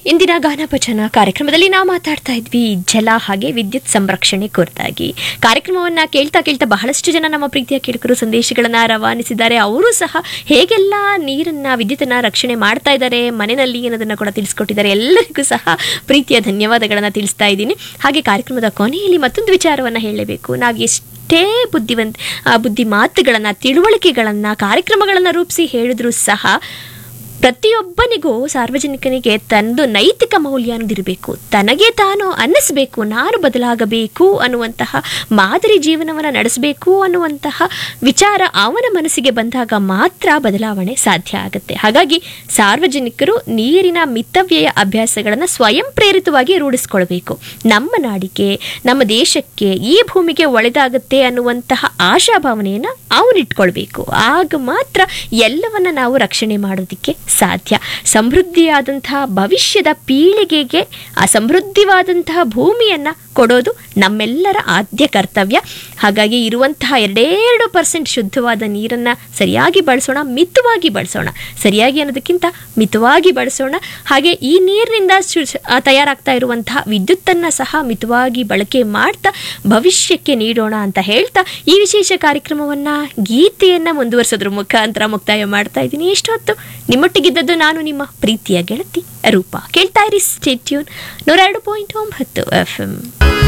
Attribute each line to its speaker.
Speaker 1: ಇಂದಿನ ಗಾನ ಭಜನ ಕಾರ್ಯಕ್ರಮದಲ್ಲಿ ನಾವು ಮಾತಾಡ್ತಾ ಇದ್ವಿ ಜಲ ಹಾಗೆ ವಿದ್ಯುತ್ ಸಂರಕ್ಷಣೆ ಕುರಿತಾಗಿ ಕಾರ್ಯಕ್ರಮವನ್ನ ಕೇಳ್ತಾ ಕೇಳ್ತಾ ಬಹಳಷ್ಟು ಜನ ನಮ್ಮ ಪ್ರೀತಿಯ ಕೇಳುಗರು ಸಂದೇಶಗಳನ್ನ ರವಾನಿಸಿದ್ದಾರೆ ಅವರು ಸಹ ಹೇಗೆಲ್ಲ ನೀರನ್ನ ವಿದ್ಯುತ್ತನ್ನ ರಕ್ಷಣೆ ಮಾಡ್ತಾ ಇದ್ದಾರೆ ಮನೆಯಲ್ಲಿ ಅನ್ನೋದನ್ನ ಕೂಡ ತಿಳಿಸ್ಕೊಟ್ಟಿದ್ದಾರೆ ಎಲ್ಲರಿಗೂ ಸಹ ಪ್ರೀತಿಯ ಧನ್ಯವಾದಗಳನ್ನ ತಿಳಿಸ್ತಾ ಇದ್ದೀನಿ ಹಾಗೆ ಕಾರ್ಯಕ್ರಮದ ಕೊನೆಯಲ್ಲಿ ಮತ್ತೊಂದು ವಿಚಾರವನ್ನ ಹೇಳಲೇಬೇಕು ನಾವು ಎಷ್ಟೇ ಬುದ್ಧಿವಂತ ಆ, ಬುದ್ಧಿ ಮಾತುಗಳನ್ನ ತಿಳುವಳಿಕೆಗಳನ್ನ ಕಾರ್ಯಕ್ರಮಗಳನ್ನ ರೂಪಿಸಿ ಹೇಳಿದ್ರು ಸಹ ಪ್ರತಿಯೊಬ್ಬನಿಗೂ ಸಾರ್ವಜನಿಕನಿಗೆ ತನ್ನದು ನೈತಿಕ ಮೌಲ್ಯ ಅನ್ನೋದಿರಬೇಕು ತನಗೆ ತಾನು ಅನ್ನಿಸ್ಬೇಕು ನಾನು ಬದಲಾಗಬೇಕು ಅನ್ನುವಂತಹ ಮಾದರಿ ಜೀವನವನ್ನು ನಡೆಸಬೇಕು ಅನ್ನುವಂತಹ ವಿಚಾರ ಅವನ ಮನಸ್ಸಿಗೆ ಬಂದಾಗ ಮಾತ್ರ ಬದಲಾವಣೆ ಸಾಧ್ಯ ಆಗುತ್ತೆ ಹಾಗಾಗಿ ಸಾರ್ವಜನಿಕರು ನೀರಿನ ಮಿತವ್ಯಯ ಅಭ್ಯಾಸಗಳನ್ನು ಸ್ವಯಂ ಪ್ರೇರಿತವಾಗಿ ರೂಢಿಸ್ಕೊಳ್ಬೇಕು ನಮ್ಮ ನಾಡಿಗೆ ನಮ್ಮ ದೇಶಕ್ಕೆ ಈ ಭೂಮಿಗೆ ಒಳ್ಳೆದಾಗುತ್ತೆ ಅನ್ನುವಂತಹ ಆಶಾಭಾವನೆಯನ್ನು ಅವನಿಟ್ಕೊಳ್ಬೇಕು ಆಗ ಮಾತ್ರ ಎಲ್ಲವನ್ನ ನಾವು ರಕ್ಷಣೆ ಮಾಡೋದಕ್ಕೆ ಸಾಧ್ಯ ಸಮೃದ್ಧಿಯಾದಂತಹ ಭವಿಷ್ಯದ ಪೀಳಿಗೆಗೆ ಆ ಸಮೃದ್ಧಿವಾದಂತಹ ಭೂಮಿಯನ್ನ ಕೊಡೋದು ನಮ್ಮೆಲ್ಲರ ಆದ್ಯ ಕರ್ತವ್ಯ ಹಾಗಾಗಿ ಇರುವಂತಹ ಎರಡೆರಡು ಪರ್ಸೆಂಟ್ ಶುದ್ಧವಾದ ನೀರನ್ನ ಸರಿಯಾಗಿ ಬಳಸೋಣ ಮಿತವಾಗಿ ಬಳಸೋಣ ಸರಿಯಾಗಿ ಅನ್ನೋದಕ್ಕಿಂತ ಮಿತವಾಗಿ ಬಳಸೋಣ ಹಾಗೆ ಈ ನೀರಿನಿಂದ ಶು- ಆ, ತಯಾರಾಗ್ತಾ ಇರುವಂತಹ ವಿದ್ಯುತ್ತನ್ನ ಸಹ ಮಿತವಾಗಿ ಬಳಕೆ ಮಾಡ್ತಾ ಭವಿಷ್ಯಕ್ಕೆ ನೀಡೋಣ ಅಂತ ಹೇಳ್ತಾ ಈ ವಿಶೇಷ ಕಾರ್ಯಕ್ರಮವನ್ನ ಗೀತೆಯನ್ನ ಮುಂದುವರಿಸೋದ್ರ ಮುಖಾಂತರ ಮುಕ್ತಾಯ ಮಾಡ್ತಾ ಇದ್ದೀನಿ ಇಷ್ಟೊತ್ತು ನಿಮ್ಮೊಟ್ಟಿಗಿದ್ದದ್ದು ನಾನು ನಿಮ್ಮ ಪ್ರೀತಿಯ ಗೆಳತಿ ರೂಪ ಕೇಳ್ತಾ ಇರಿ ಸ್ಟೇಟ್ಯೂನ್ ನೂರ ಎರಡು ಪಾಯಿಂಟ್ ಒಂಬತ್ತು ಎಫ್ ಎಂ